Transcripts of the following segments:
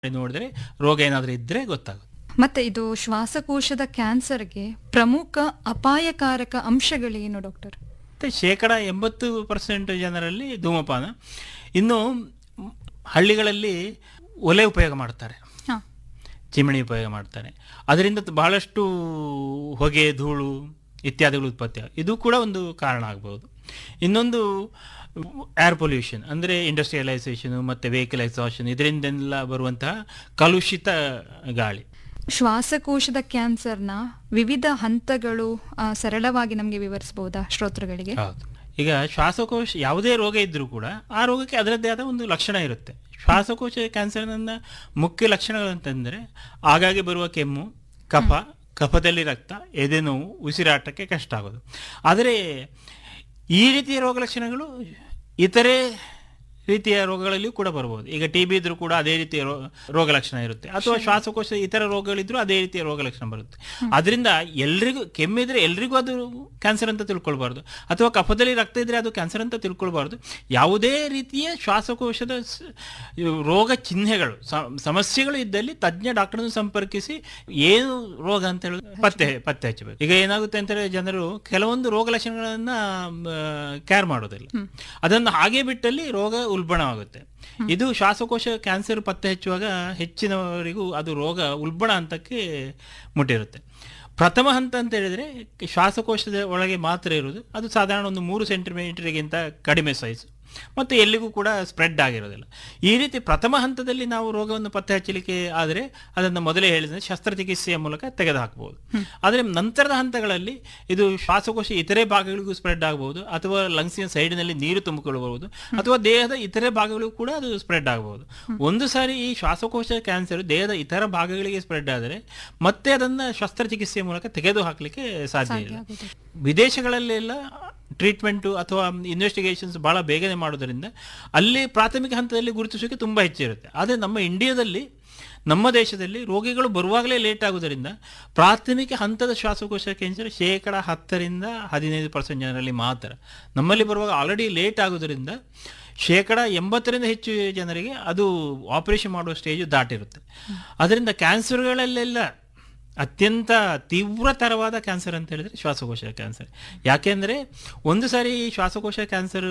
ನೋಡಿದ್ರೆ ರೋಗ ಏನಾದರೂ ಇದ್ದರೆ ಗೊತ್ತಾಗುತ್ತೆ ಮತ್ತೆ ಇದು ಶ್ವಾಸಕೋಶದ ಕ್ಯಾನ್ಸರ್ಗೆ ಪ್ರಮುಖ ಅಪಾಯಕಾರಕ ಅಂಶಗಳೇನು ಡಾಕ್ಟರ್ ಮತ್ತು ಶೇಕಡ ಎಂಬತ್ತು ಪರ್ಸೆಂಟ್ ಜನರಲ್ಲಿ ಧೂಮಪಾನ ಇನ್ನು ಮ್, ಹಳ್ಳಿಗಳಲ್ಲಿ ಒಲೆ ಉಪಯೋಗ ಮಾಡ್ತಾರೆ ಹಾ ಚಿಮಣಿ ಉಪಯೋಗ ಮಾಡ್ತಾರೆ ಅದರಿಂದ ತ- ಬಹಳಷ್ಟು ಹೊಗೆ ಧೂಳು ಇತ್ಯಾದಿಗಳು ಉತ್ಪತ್ತಿ ಆಗ- ಇದು ಕೂಡ ಒಂದು ಕಾರಣ ಆಗ್ಬೋದು ಇನ್ನೊಂದು ಏರ್ ಪೊಲ್ಯೂಷನ್ ಅಂದರೆ ಇಂಡಸ್ಟ್ರಿಯಲೈಸೇಷನು ಮತ್ತು ವೆಹಿಕಲ್ ಎಕ್ಸಾಷನ್ ಇದರಿಂದೆಲ್ಲ ಬರುವಂತಹ ಕಲುಷಿತ ಗಾಳಿ ಶ್ವಾಸಕೋಶದ ಕ್ಯಾನ್ಸರ್ನ ವಿವಿಧ ಹಂತಗಳು ಆ, ಸರಳವಾಗಿ ನಮಗೆ ವಿವರಿಸಬಹುದಾ ಶ್ರೋತೃಗಳಿಗೆ ಹೌದು ಈಗ ಶ್ವಾಸಕೋಶ ಯಾವುದೇ ರೋಗ ಇದ್ದರೂ ಕೂಡ ಆ ರೋಗಕ್ಕೆ ಅದರದ್ದೇ ಆದ ಒಂದು ಲಕ್ಷಣ ಇರುತ್ತೆ ಶ್ವಾಸಕೋಶ ಕ್ಯಾನ್ಸರ್ನ ಮುಖ್ಯ ಲಕ್ಷಣಗಳು ಅಂತಂದರೆ ಆಗಾಗ್ಗೆ ಬರುವ ಕೆಮ್ಮು ಕಫ ಕಫದಲ್ಲಿ ರಕ್ತ ಎದೆ ನೋವು ಉಸಿರಾಟಕ್ಕೆ ಕಷ್ಟ ಆಗೋದು ಆದರೆ ಈ ರೀತಿಯ ರೋಗ ಲಕ್ಷಣಗಳು ಇತರೆ ರೀತಿಯ ರೋಗಗಳಲ್ಲಿಯೂ ಕೂಡ ಬರ್ಬೋದು ಈಗ ಟಿ ಬಿ ಇದ್ರೂ ಕೂಡ ಅದೇ ರೀತಿಯ ರೋ- ರೋಗ ಲಕ್ಷಣ ಇರುತ್ತೆ ಅಥವಾ ಶ್ವಾಸಕೋಶ ಇತರ ರೋಗಗಳಿದ್ರೂ ಅದೇ ರೀತಿಯ ರೋಗ ಲಕ್ಷಣ ಬರುತ್ತೆ ಅದರಿಂದ ಎಲ್ರಿಗೂ ಕೆಮ್ಮಿದ್ರೆ ಎಲ್ರಿಗೂ ಅದು ಕ್ಯಾನ್ಸರ್ ಅಂತ ತಿಳ್ಕೊಳ್ಬಾರ್ದು ಅಥವಾ ಕಫದಲ್ಲಿ ರಕ್ತ ಇದ್ರೆ ಅದು ಕ್ಯಾನ್ಸರ್ ಅಂತ ತಿಳ್ಕೊಳ್ಬಾರ್ದು ಯಾವುದೇ ರೀತಿಯ ಶ್ವಾಸಕೋಶದ ಸ- ಇವು ರೋಗ ಚಿಹ್ನೆಗಳು ಸ- ಸಮಸ್ಯೆಗಳು ಇದ್ದಲ್ಲಿ ತಜ್ಞ ಡಾಕ್ಟರ್ನ ಸಂಪರ್ಕಿಸಿ ಏನು ರೋಗ ಅಂತ ಹೇಳಿ ಪತ್ತೆ ಪತ್ತೆ ಹಚ್ಚಬೇಕು ಈಗ ಏನಾಗುತ್ತೆ ಅಂತ ಹೇಳಿದ್ರೆ ಜನರು ಕೆಲವೊಂದು ರೋಗ ಲಕ್ಷಣಗಳನ್ನ ಕೇರ್ ಮಾಡೋದಿಲ್ಲ ಅದನ್ನು ಹಾಗೆ ಬಿಟ್ಟಲ್ಲಿ ರೋಗ ಉಲ್ಬಣವಾಗುತ್ತೆ ಇದು ಶ್ವಾಸಕೋಶ ಕ್ಯಾನ್ಸರ್ ಪತ್ತೆ ಹಚ್ಚುವಾಗ ಹೆಚ್ಚಿನವರಿಗೂ ಅದು ರೋಗ ಉಲ್ಬಣ ಹಂತಕ್ಕೆ ಮುಟ್ಟಿರುತ್ತೆ ಪ್ರಥಮ ಹಂತ ಅಂತ ಹೇಳಿದ್ರೆ ಶ್ವಾಸಕೋಶದ ಒಳಗೆ ಮಾತ್ರ ಇರುವುದು ಅದು ಸಾಧಾರಣ ಒಂದು ಮೂರು ಸೆಂಟಿಮೀಟರ್ಗಿಂತ ಕಡಿಮೆ ಸೈಜ್ ಮತ್ತು ಎಲ್ಲಿಗೂ ಕೂಡ ಸ್ಪ್ರೆಡ್ ಆಗಿರೋದಿಲ್ಲ ಈ ರೀತಿ ಪ್ರಥಮ ಹಂತದಲ್ಲಿ ನಾವು ರೋಗವನ್ನು ಪತ್ತೆ ಹಚ್ಚಲಿಕ್ಕೆ ಆದರೆ ಅದನ್ನು ಮೊದಲೇ ಹೇಳಿದ್ರೆ ಶಸ್ತ್ರಚಿಕಿತ್ಸೆಯ ಮೂಲಕ ತೆಗೆದುಹಾಕಬಹುದು ಆದರೆ ನಂತರದ ಹಂತಗಳಲ್ಲಿ ಇದು ಶ್ವಾಸಕೋಶ ಇತರೆ ಭಾಗಗಳಿಗೂ ಸ್ಪ್ರೆಡ್ ಆಗಬಹುದು ಅಥವಾ ಲಂಗ್ಸಿನ ಸೈಡಿನಲ್ಲಿ ನೀರು ತುಂಬಿಕೊಳ್ಳಬಹುದು ಅಥವಾ ದೇಹದ ಇತರೆ ಭಾಗಗಳಿಗೂ ಕೂಡ ಅದು ಸ್ಪ್ರೆಡ್ ಆಗಬಹುದು ಒಂದು ಸಾರಿ ಈ ಶ್ವಾಸಕೋಶ ಕ್ಯಾನ್ಸರ್ ದೇಹದ ಇತರ ಭಾಗಗಳಿಗೆ ಸ್ಪ್ರೆಡ್ ಆದರೆ ಮತ್ತೆ ಅದನ್ನು ಶಸ್ತ್ರಚಿಕಿತ್ಸೆಯ ಮೂಲಕ ತೆಗೆದು ಹಾಕಲಿಕ್ಕೆ ಸಾಧ್ಯ ಇಲ್ಲ ವಿದೇಶಗಳಲ್ಲೆಲ್ಲ ಟ್ರೀಟ್ಮೆಂಟು ಅಥವಾ ಇನ್ವೆಸ್ಟಿಗೇಷನ್ಸ್ ಭಾಳ ಬೇಗನೆ ಮಾಡೋದರಿಂದ ಅಲ್ಲಿ ಪ್ರಾಥಮಿಕ ಹಂತದಲ್ಲಿ ಗುರುತಿಸೋಕೆ ತುಂಬ ಹೆಚ್ಚಿರುತ್ತೆ ಆದರೆ ನಮ್ಮ ಇಂಡಿಯಾದಲ್ಲಿ ನಮ್ಮ ದೇಶದಲ್ಲಿ ರೋಗಿಗಳು ಬರುವಾಗಲೇ ಲೇಟ್ ಆಗೋದರಿಂದ ಪ್ರಾಥಮಿಕ ಹಂತದ ಶ್ವಾಸಕೋಶ ಕ್ಯಾನ್ಸರ್ ಶೇಕಡ ಹತ್ತರಿಂದ ಹದಿನೈದು ಪರ್ಸೆಂಟ್ ಜನರಲ್ಲಿ ಮಾತ್ರ ನಮ್ಮಲ್ಲಿ ಬರುವಾಗ ಆಲ್ರೆಡಿ ಲೇಟ್ ಆಗೋದರಿಂದ ಶೇಕಡ ಎಂಬತ್ತರಿಂದ ಹೆಚ್ಚು ಜನರಿಗೆ ಅದು ಆಪರೇಷನ್ ಮಾಡುವ ಸ್ಟೇಜು ದಾಟಿರುತ್ತೆ ಅದರಿಂದ ಕ್ಯಾನ್ಸರ್ಗಳಲ್ಲೆಲ್ಲ ಅತ್ಯಂತ ತೀವ್ರತರವಾದ ಕ್ಯಾನ್ಸರ್ ಅಂತ ಹೇಳಿದ್ರೆ ಶ್ವಾಸಕೋಶ ಕ್ಯಾನ್ಸರ್ ಯಾಕೆಂದರೆ ಒಂದು ಸಾರಿ ಈ ಶ್ವಾಸಕೋಶ ಕ್ಯಾನ್ಸರ್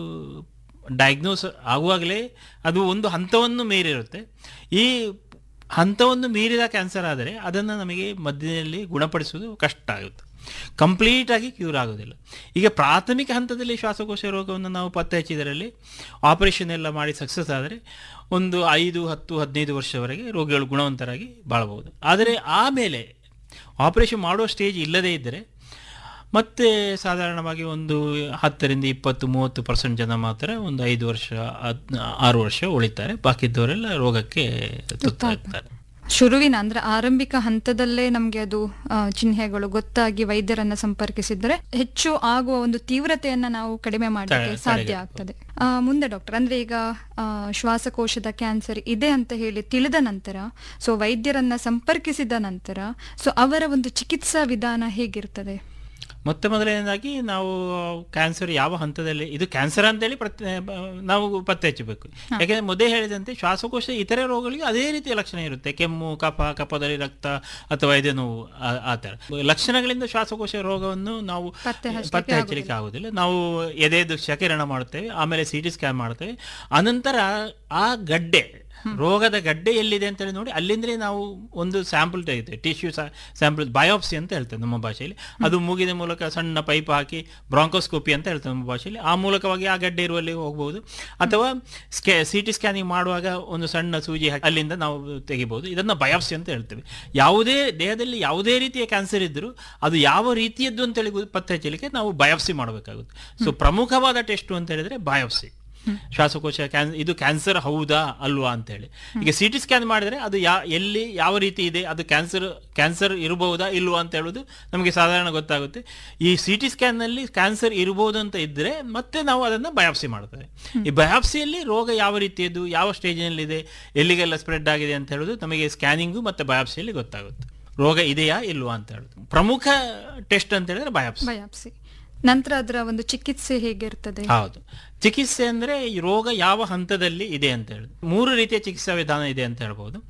ಡಯಾಗ್ನೋಸ್ ಆಗುವಾಗಲೇ ಅದು ಒಂದು ಹಂತವನ್ನು ಮೀರಿರುತ್ತೆ ಈ ಹಂತವನ್ನು ಮೀರಿದ ಕ್ಯಾನ್ಸರ್ ಆದರೆ ಅದನ್ನು ನಮಗೆ ಮಧ್ಯದಲ್ಲಿ ಗುಣಪಡಿಸುವುದು ಕಷ್ಟ ಆಗುತ್ತೆ ಕಂಪ್ಲೀಟಾಗಿ ಕ್ಯೂರ್ ಆಗೋದಿಲ್ಲ ಈಗ ಪ್ರಾಥಮಿಕ ಹಂತದಲ್ಲಿ ಶ್ವಾಸಕೋಶ ರೋಗವನ್ನು ನಾವು ಪತ್ತೆ ಹಚ್ಚಿದರಲ್ಲಿ ಆಪರೇಷನ್ ಎಲ್ಲ ಮಾಡಿ ಸಕ್ಸಸ್ ಆದರೆ ಒಂದು ಐದು ಹತ್ತು ಹದಿನೈದು ವರ್ಷವರೆಗೆ ರೋಗಿಗಳು ಗುಣವಂತರಾಗಿ ಬಾಳಬಹುದು ಆದರೆ ಆಮೇಲೆ ಆಪರೇಷನ್ ಮಾಡೋ ಸ್ಟೇಜ್ ಇಲ್ಲದೇ ಇದ್ದರೆ ಮತ್ತೆ ಸಾಧಾರಣವಾಗಿ ಒಂದು ಹತ್ತರಿಂದ ಇಪ್ಪತ್ತು ಮೂವತ್ತು ಪರ್ಸೆಂಟ್ ಜನ ಮಾತ್ರ ಒಂದು ಐದು ವರ್ಷ ಹದ್- ಆರು ವರ್ಷ ಉಳಿತಾರೆ ಬಾಕಿದ್ದವರೆಲ್ಲ ರೋಗಕ್ಕೆ ತುತ್ತಾಗ್ತಾರೆ ಶುರುವಿನ ಅಂದ್ರೆ ಆರಂಭಿಕ ಹಂತದಲ್ಲೇ ನಮ್ಗೆ ಅದು ಆ, ಚಿಹ್ನೆಗಳು ಗೊತ್ತಾಗಿ ವೈದ್ಯರನ್ನ ಸಂಪರ್ಕಿಸಿದ್ರೆ ಹೆಚ್ಚು ಆಗುವ ಒಂದು ತೀವ್ರತೆಯನ್ನ ನಾವು ಕಡಿಮೆ ಮಾಡಲಿಕ್ಕೆ ತಡೆ- ಸಾಧ್ಯ ತಡೆಗಟ್ಟಬಹುದು. ಆಗ್ತದೆ ಆ, ಮುಂದೆ ಡಾಕ್ಟರ್ ಅಂದ್ರೆ ಈಗ ಆ, ಶ್ವಾಸಕೋಶದ ಕ್ಯಾನ್ಸರ್ ಇದೆ ಅಂತ ಹೇಳಿ ತಿಳಿದ ನಂತರ ಸೊ ವೈದ್ಯರನ್ನ ಸಂಪರ್ಕಿಸಿದ ನಂತರ ಸೊ ಅವರ ಒಂದು ಚಿಕಿತ್ಸಾ ವಿಧಾನ ಹೇಗಿರ್ತದೆ ಮೊತ್ತ ಮೊದಲನೇದಾಗಿ ನಾವು ಕ್ಯಾನ್ಸರ್ ಯಾವ ಹಂತದಲ್ಲಿ ಇದು ಕ್ಯಾನ್ಸರ್ ಅಂತೇಳಿ ಪ್ರತಿ ನಾವು ಪತ್ತೆ ಹಚ್ಚಬೇಕು ಯಾಕೆಂದ್ರೆ ಮೊದಲೇ ಹೇಳಿದಂತೆ ಶ್ವಾಸಕೋಶ ಇತರೆ ರೋಗಗಳಿಗೆ ಅದೇ ರೀತಿಯ ಲಕ್ಷಣ ಇರುತ್ತೆ ಕೆಮ್ಮು ಕಫ ಕಫದಲ್ಲಿ ರಕ್ತ ಅಥವಾ ಎದೆ ನೋವು ಆ- ಆ ಥರ ಲಕ್ಷಣಗಳಿಂದ ಶ್ವಾಸಕೋಶ ರೋಗವನ್ನು ನಾವು ಪತ್ತೆ ಹಚ್ಚಲಿಕ್ಕೆ ಪತ್ತೆ ಹಚ್ಚಲಿಕ್ಕೆ ಆಗುದಿಲ್ಲ ನಾವು ಎದೆದು ಶಕಿರಣ ಮಾಡ್ತೇವೆ ಆಮೇಲೆ ಸಿ ಟಿ ಸ್ಕ್ಯಾನ್ ಮಾಡ್ತೇವೆ ಅನಂತರ ಆ ಗಡ್ಡೆ ರೋಗದ ಗಡ್ಡೆ ಎಲ್ಲಿದೆ ಅಂತೇಳಿ ನೋಡಿ ಅಲ್ಲಿಂದಲೇ ನಾವು ಒಂದು ಸ್ಯಾಂಪಲ್ ತೆಗಿತೇವೆ ಟಿಶ್ಯೂ ಸ್ಯಾಂಪಲ್ ಬಯೋಪ್ಸಿ ಅಂತ ಹೇಳ್ತೇವೆ ನಮ್ಮ ಭಾಷೆಯಲ್ಲಿ ಅದು ಮೂಗಿನ ಮೂಲಕ ಸಣ್ಣ ಪೈಪ್ ಹಾಕಿ ಬ್ರಾಂಕೋಸ್ಕೋಪಿ ಅಂತ ಹೇಳ್ತೇವೆ ನಮ್ಮ ಭಾಷೆಯಲ್ಲಿ ಆ ಮೂಲಕವಾಗಿ ಆ ಗಡ್ಡೆ ಇರುವಲ್ಲಿ ಹೋಗ್ಬೋದು ಅಥವಾ ಸ್ಕ್ಯಾ ಸಿ ಟಿ ಸ್ಕ್ಯಾನಿಂಗ್ ಮಾಡುವಾಗ ಒಂದು ಸಣ್ಣ ಸೂಜಿ ಹಾಕಿ ಅಲ್ಲಿಂದ ನಾವು ತೆಗಿಬಹುದು ಇದನ್ನು ಬಯೋಪ್ಸಿ ಅಂತ ಹೇಳ್ತೇವೆ ಯಾವುದೇ ದೇಹದಲ್ಲಿ ಯಾವುದೇ ರೀತಿಯ ಕ್ಯಾನ್ಸರ್ ಇದ್ದರೂ ಅದು ಯಾವ ರೀತಿಯದ್ದು ಅಂತೇಳಿ ಗು- ಪತ್ತೆ ಹಚ್ಚಲಿಕ್ಕೆ ನಾವು ಬಯೋಪ್ಸಿ ಮಾಡಬೇಕಾಗುತ್ತೆ ಸೊ ಪ್ರಮುಖವಾದ ಟೆಸ್ಟು ಅಂತ ಹೇಳಿದ್ರೆ ಬಯೋಪ್ಸಿ ಶ್ವಾಸಕೋಶ ಕ್ಯಾನ್ ಇದು ಕ್ಯಾನ್ಸರ್ ಹೌದಾ ಅಲ್ವಾ ಅಂತೇಳಿ ಈಗ ಸಿ ಟಿ ಸ್ಕ್ಯಾನ್ ಮಾಡಿದ್ರೆ ಅದು ಯಾ ಎಲ್ಲಿ ಯಾವ ರೀತಿ ಇದೆ ಅದು ಕ್ಯಾನ್ಸರ್ ಕ್ಯಾನ್ಸರ್ ಇರಬಹುದಾ ಇಲ್ವಾ ಅಂತ ಹೇಳೋದು ನಮಗೆ ಸಾಧಾರಣ ಗೊತ್ತಾಗುತ್ತೆ ಈ ಸಿ ಟಿ ಸ್ಕ್ಯಾನ್ನಲ್ಲಿ ಕ್ಯಾನ್ಸರ್ ಇರಬಹುದು ಅಂತ ಇದ್ದರೆ ಮತ್ತೆ ನಾವು ಅದನ್ನು ಬಯಾಪ್ಸಿ ಮಾಡ್ತೇವೆ ಈ ಬಯಾಪ್ಸಿಯಲ್ಲಿ ರೋಗ ಯಾವ ರೀತಿಯದ್ದು ಯಾವ ಸ್ಟೇಜಿನಲ್ಲಿದೆ ಎಲ್ಲಿಗೆಲ್ಲ ಸ್ಪ್ರೆಡ್ ಆಗಿದೆ ಅಂತ ಹೇಳೋದು ನಮಗೆ ಸ್ಕ್ಯಾನಿಂಗು ಮತ್ತು ಬಯಾಪ್ಸಿಯಲ್ಲಿ ಗೊತ್ತಾಗುತ್ತೆ ರೋಗ ಇದೆಯಾ ಇಲ್ವಾ ಅಂತ ಹೇಳೋದು ಪ್ರಮುಖ ಟೆಸ್ಟ್ ಅಂತ ಹೇಳಿದ್ರೆ ಬಯಾಪ್ಸಿ ಬಯಾಪ್ಸಿ ನಂತರ ಅದರ ಒಂದು ಚಿಕಿತ್ಸೆ ಹೇಗಿರ್ತದೆ ಹೌದು ಚಿಕಿತ್ಸೆ ಅಂದ್ರೆ ಈ ರೋಗ ಯಾವ ಹಂತದಲ್ಲಿ ಇದೆ ಅಂತ ಹೇಳಿ ಮೂರು ರೀತಿಯ ಚಿಕಿತ್ಸಾ ವಿಧಾನ ಇದೆ ಅಂತ ಹೇಳ್ಬೋದು